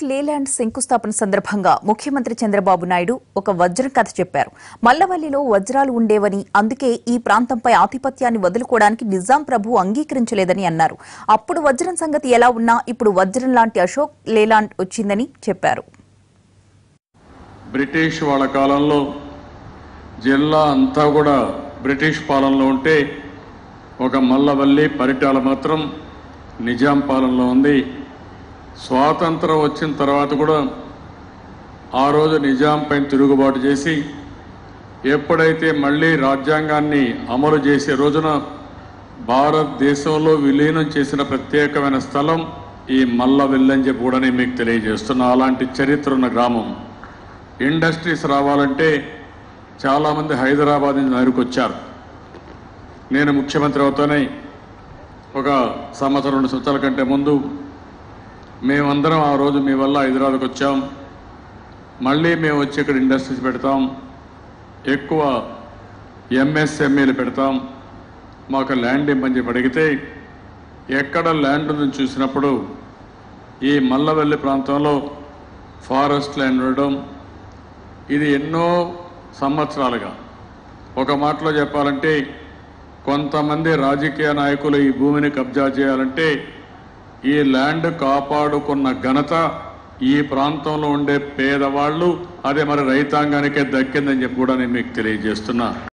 Layland శంకుస్థాపన సందర్భంగా ముఖ్యమంత్రి చంద్రబాబు నాయుడు ఒక వజ్రం కథ చెప్పారు మల్లవల్లిలో వజ్రాలు ఉండేవని అందుకే ఈ ప్రాంతంపై ఆధిపత్యాన్ని వదులుకోవడానికి నిజాం ప్రభు అంగీకరించలేదని అన్నారు అప్పుడు వజ్రం సంగతి ఎలా ఉన్నా ఇప్పుడు వజ్రం లాంటి అశోక్ లేలాండ్ వచ్చిందని చెప్పారు బ్రిటిష్ వాళ్ళ కాలంలో జిల్లా అంతా కూడా బ్రిటిష్ పాలనలో ఉంటే ఒక మల్లవల్లి పరిటాల మాత్రం నిజాం పాలనలో ఉంది స్వాతంత్రం వచ్చిన తర్వాత కూడా ఆ రోజు నిజాం పైన తిరుగుబాటు చేసి ఎప్పుడైతే మళ్ళీ రాజ్యాంగాన్ని అమలు చేసే రోజున భారతదేశంలో విలీనం చేసిన ప్రత్యేకమైన స్థలం ఈ మల్లవెల్లి అని చెప్పి కూడా నేను మీకు తెలియజేస్తున్నా అలాంటి చరిత్ర ఉన్న గ్రామం ఇండస్ట్రీస్ రావాలంటే చాలామంది హైదరాబాద్ నుంచి నగరికి వచ్చారు నేను ముఖ్యమంత్రి అవుతానే ఒక సంవత్సరం రెండు సంవత్సరాల కంటే ముందు మేమందరం ఆ రోజు మీ వల్ల హైదరాబాద్కి వచ్చాం మళ్ళీ మేము వచ్చి ఇక్కడ ఇండస్ట్రీస్ పెడతాం ఎక్కువ ఎంఎస్ఎంఈలు పెడతాం మాకు ల్యాండ్ ఇమ్మని చెప్పి అడిగితే ఎక్కడ ల్యాండ్ ఉందని చూసినప్పుడు ఈ మల్లవెల్లి ప్రాంతంలో ఫారెస్ట్ ల్యాండ్ ఉండడం ఇది ఎన్నో సంవత్సరాలుగా ఒక మాటలో చెప్పాలంటే కొంతమంది రాజకీయ నాయకులు ఈ భూమిని కబ్జా చేయాలంటే ఈ ల్యాండ్ కాపాడుకున్న ఘనత ఈ ప్రాంతంలో ఉండే పేదవాళ్ళు అదే మరి రైతాంగానికే దక్కిందని చెప్పి కూడా నేను మీకు తెలియజేస్తున్నా